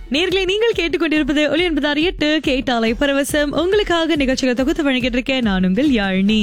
நேர்களை நீங்கள் கேட்டுக்கொண்டிருப்பது ஒளி என்பதார் எட்டு கேட்டாலை பரவசம் உங்களுக்காக நிகழ்ச்சிகளை தொகுத்து வழங்கிட்டு இருக்கேன் நான் உங்கள் யாழினி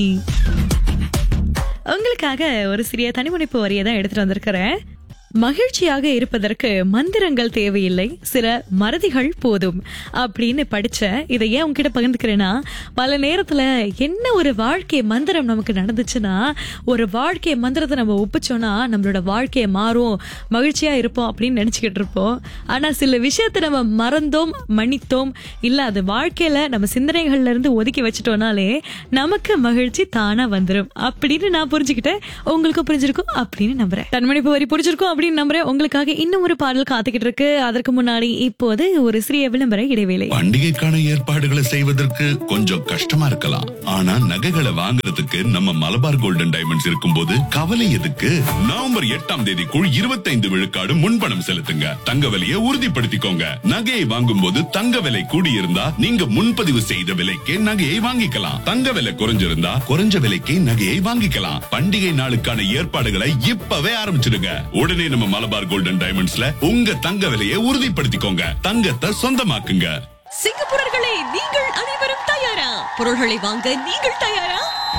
உங்களுக்காக ஒரு சிறிய தனிமுனைப்பு வரியை தான் எடுத்துட்டு வந்திருக்கிறேன் மகிழ்ச்சியாக இருப்பதற்கு மந்திரங்கள் தேவையில்லை சில மறதிகள் போதும் அப்படின்னு படிச்சேன் இதை ஏன் உங்ககிட்ட பகிர்ந்துக்கிறேன்னா பல நேரத்துல என்ன ஒரு வாழ்க்கை மந்திரம் நமக்கு நடந்துச்சுன்னா ஒரு வாழ்க்கை மந்திரத்தை நம்ம ஒப்பிச்சோம்னா நம்மளோட வாழ்க்கையை மாறும் மகிழ்ச்சியா இருப்போம் அப்படின்னு நினைச்சுக்கிட்டு இருப்போம் ஆனா சில விஷயத்தை நம்ம மறந்தோம் மன்னித்தோம் இல்ல அது வாழ்க்கையில நம்ம சிந்தனைகள்ல இருந்து ஒதுக்கி வச்சுட்டோம்னாலே நமக்கு மகிழ்ச்சி தானா வந்துரும் அப்படின்னு நான் புரிஞ்சுக்கிட்டேன் உங்களுக்கு புரிஞ்சிருக்கும் அப்படின்னு நம்புறேன் தன்மணிப்பு வரி பிடிச்சிருக்கும் அப்படின்னு நம்புறேன் உங்களுக்காக இன்னும் ஒரு பாடல் காத்துக்கிட்டு இருக்கு அதற்கு முன்னாடி இப்போது ஒரு சிறிய விளம்பர இடைவேளை பண்டிகைக்கான ஏற்பாடுகளை செய்வதற்கு கொஞ்சம் கஷ்டமா இருக்கலாம் ஆனா நகைகளை வாங்குறதுக்கு நம்ம மலபார் கோல்டன் டைமண்ட்ஸ் இருக்கும்போது கவலை எதுக்கு நவம்பர் எட்டாம் தேதிக்குள் இருபத்தைந்து விழுக்காடு முன்பணம் செலுத்துங்க தங்க விலையை உறுதிப்படுத்திக்கோங்க நகையை வாங்கும் போது தங்க விலை கூடியிருந்தா நீங்க முன்பதிவு செய்த விலைக்கே நகையை வாங்கிக்கலாம் தங்க விலை குறைஞ்சிருந்தா குறைஞ்ச விலைக்கே நகையை வாங்கிக்கலாம் பண்டிகை நாளுக்கான ஏற்பாடுகளை இப்பவே ஆரம்பிச்சிடுங்க உடனே நம்ம மலபார் கோல்டன் டைமண்ட்ஸ்ல உங்க தங்க விலையை உறுதிப்படுத்திக்கோங்க தங்கத்தை சொந்தமாக்குங்க சிங்கப்பூரர்களே நீங்கள் அனைவரும் தயாரா பொருள்களை வாங்க நீங்கள் தயாரா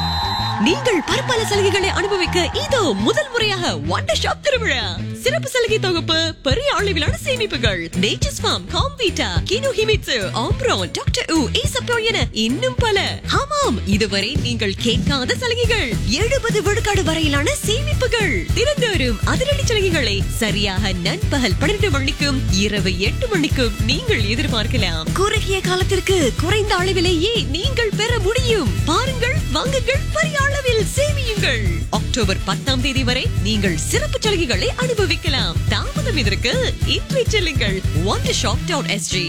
நீங்கள் பற்பல சலுகைகளை அனுபவிக்க இதோ முதல் முறையாக வண்டர் ஷாப் திருவிழா சிறப்பு சலுகை தொகுப்பு பெரிய அளவிலான சேமிப்புகள் Nature's Farm Comvita Kinohimitsu ஆம்ப்ரோன் டாக்டர் உ ஈசப்போ என இன்னும் பல ஆமாம் இதுவரை நீங்கள் கேட்காத சலுகைகள் எழுபது விழுக்காடு வரையிலான சேமிப்புகள் தினந்தோறும் அதிரடி சலுகைகளை சரியாக நண்பகல் பன்னிரண்டு மணிக்கும் இரவு எட்டு மணிக்கும் நீங்கள் எதிர்பார்க்கலாம் குறுகிய காலத்திற்கு குறைந்த அளவிலேயே நீங்கள் பெற முடியும் பாருங்கள் வாங்குங்கள் பெரிய அளவில் சேமியுங்கள் அக்டோபர் பத்தாம் தேதி வரை நீங்கள் சிறப்பு சலுகைகளை அனுபவிக்கலாம் தாமதம் இதற்கு இன்றை செல்லுங்கள் ஒன் ஷாப் டாட் எஸ்ஜி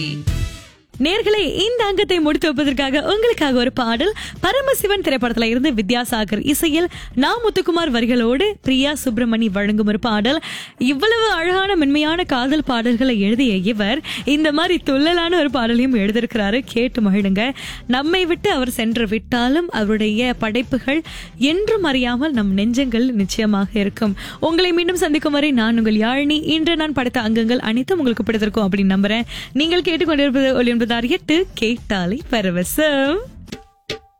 நேர்களே இந்த அங்கத்தை முடித்து வைப்பதற்காக உங்களுக்காக ஒரு பாடல் பரமசிவன் திரைப்படத்துல இருந்து வித்யாசாகர் இசையில் நா முத்துக்குமார் வரிகளோடு பிரியா சுப்பிரமணி வழங்கும் ஒரு பாடல் இவ்வளவு அழகான மென்மையான காதல் பாடல்களை எழுதிய இவர் இந்த மாதிரி துள்ளலான ஒரு பாடலையும் எழுதியிருக்கிறாரு கேட்டு மகிழுங்க நம்மை விட்டு அவர் சென்று விட்டாலும் அவருடைய படைப்புகள் என்றும் அறியாமல் நம் நெஞ்சங்கள் நிச்சயமாக இருக்கும் உங்களை மீண்டும் சந்திக்கும் வரை நான் உங்கள் யாழினி இன்று நான் படைத்த அங்கங்கள் அனைத்தும் உங்களுக்கு பிடித்திருக்கும் அப்படின்னு நம்புறேன் நீங்கள் கேட்டுக்கொண்டிருப்பது ஒளி என்பதார் எட்டு கேட்டாலை பரவசம்